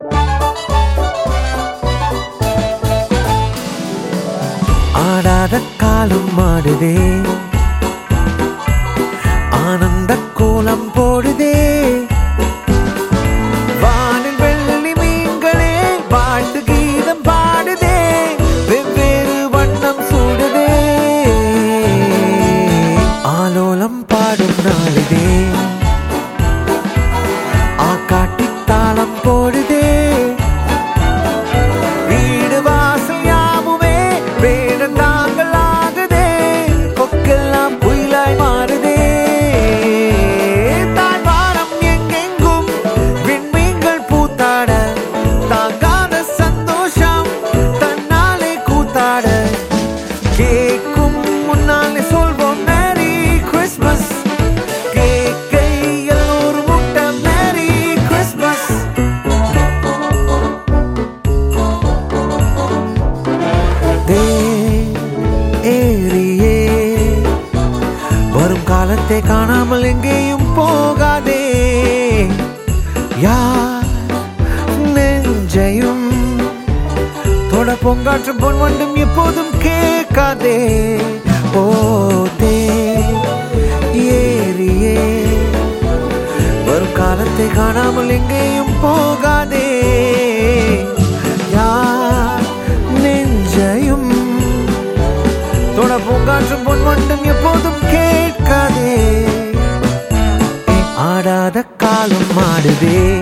ஆடாத காலம் மாடுதே ஆனந்த கோலம் போடுதே வானில் வெள்ளி மீன்களே பாட்டு கீதம் பாடுதே வெவ்வேறு வண்ணம் சூடுதே ஆலோலம் பாடும் நாளிதே ஆக்காட்டி தாளம் போடுதே வீடு வாசல் யாவுமே வேடந்தாங்கள் ஆகுதே கொக்கெல்லாம் புயலாய் மாறுதே தாழ்வாரம் எங்கெங்கும் விண்மீன்கள் பூத்தாட தாங்காத சந்தோஷம் தன்னாலே கூத்தாட கேக்கும் முன்னாலே சொல்வோம் மேரி கிறிஸ்மஸ் கேக்கை எல்லோரும் முட்ட மேரி கிறிஸ்மஸ் தே ஏறியே வரும் காலத்தை காணாமல் எங்கேயும் போகாதே யார் நெஞ்சையும் தொட பொங்காற்றும் பொன் வண்டும் எப்போதும் கேட்காதே போதே ஏறியே வரும் காலத்தை காணாமல் எங்கேயும் போகாதே யார் நெஞ்சையும் தொட பூங்காற்றும் பொன் வண்டும் எப்போதும் கேட்காதே ஆடாத காலம் ஆடுதே